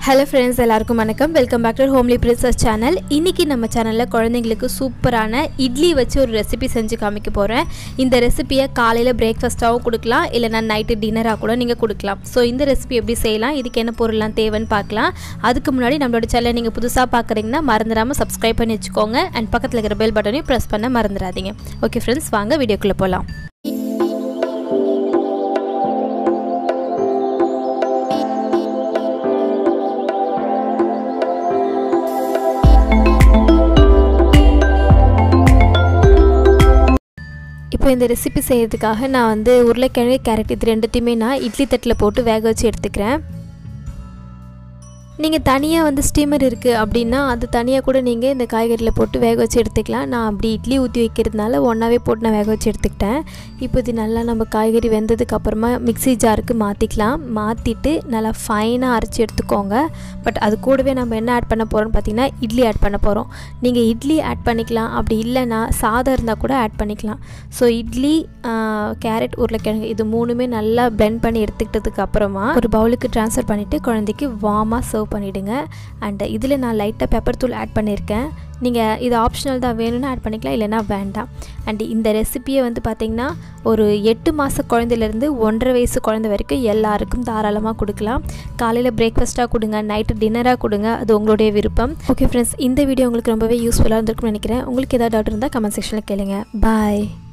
hello friends எல்லாருக்கும் வணக்கம் welcome back to homely princess channel இன்றைக்கி நம்ம சேனலில் குழந்தைங்களுக்கு சூப்பரான இட்லி வச்சு ஒரு ரெசிபி செஞ்சு காமிக்க போகிறேன் இந்த ரெசிபியை காலையில் பிரேக்ஃபாஸ்ட்டாகவும் கொடுக்கலாம் இல்லைனா நைட்டு டின்னராக கூட நீங்கள் கொடுக்கலாம் ஸோ இந்த ரெசிபி எப்படி செய்யலாம் இதுக்கு என்ன பொருள்லாம் தேவைன்னு பார்க்கலாம் அதுக்கு முன்னாடி நம்மளோட சேனலை நீங்கள் புதுசாக பார்க்குறீங்கன்னா மறந்துடாமல் சப்ஸ்கிரைப் பண்ணி வச்சுக்கோங்க அண்ட் பக்கத்தில் இருக்கிற பெல் பட்டனையும் ப்ரெஸ் பண்ண மறந்துடாதீங்க ஓகே ஃப்ரெண்ட்ஸ் வாங்க வீடியோக்குள்ளே போகலாம் இப்போ இந்த ரெசிபி செய்கிறதுக்காக நான் வந்து உருளைக்கிழங்கு கேரட் இது ரெண்டுத்தையுமே நான் இட்லி தட்டில் போட்டு வேக வச்சு எடுத்துக்கிறேன் நீங்கள் தனியாக வந்து ஸ்டீமர் இருக்குது அப்படின்னா அது தனியாக கூட நீங்கள் இந்த காய்கறியில் போட்டு வேக வச்சு எடுத்துக்கலாம் நான் அப்படி இட்லி ஊற்றி வைக்கிறதுனால ஒன்றாவே போட்டு நான் வேக வச்சு எடுத்துக்கிட்டேன் இப்போ இது நல்லா நம்ம காய்கறி வெந்ததுக்கு அப்புறமா மிக்ஸி ஜாருக்கு மாற்றிக்கலாம் மாற்றிட்டு நல்லா ஃபைனாக அரைச்சி எடுத்துக்கோங்க பட் அது கூடவே நம்ம என்ன ஆட் பண்ண போகிறோம்னு பார்த்தீங்கன்னா இட்லி ஆட் பண்ண போகிறோம் நீங்கள் இட்லி ஆட் பண்ணிக்கலாம் அப்படி இல்லைன்னா சாதம் இருந்தால் கூட ஆட் பண்ணிக்கலாம் ஸோ இட்லி கேரட் உருளைக்கிழங்கு இது மூணுமே நல்லா பிளெண்ட் பண்ணி எடுத்துக்கிட்டதுக்கு அப்புறமா ஒரு பவுலுக்கு ட்ரான்ஸ்ஃபர் பண்ணிவிட்டு குழந்தைக்கு வார்மாக சர்வ் பண்ணிவிடுங்க அண்ட் இதில் நான் லைட்டாக பெப்பர் தூள் ஆட் பண்ணியிருக்கேன் நீங்கள் இது ஆப்ஷனல் தான் வேணும்னு ஆட் பண்ணிக்கலாம் இல்லைனா வேண்டாம் அண்ட் இந்த ரெசிப்பியை வந்து பார்த்திங்கன்னா ஒரு எட்டு மாத குழந்தையிலேருந்து ஒன்றரை வயசு குழந்தை வரைக்கும் எல்லாருக்கும் தாராளமாக கொடுக்கலாம் காலையில் பிரேக்ஃபாஸ்ட்டாக கொடுங்க நைட்டு டின்னராக கொடுங்க அது உங்களுடைய விருப்பம் ஓகே ஃப்ரெண்ட்ஸ் இந்த வீடியோ உங்களுக்கு ரொம்பவே யூஸ்ஃபுல்லாக இருந்திருக்கும்னு நினைக்கிறேன் உங்களுக்கு ஏதாவது டவுட் இருந்தால் கமெண்ட் செக்ஷனில் கேளுங்க பாய்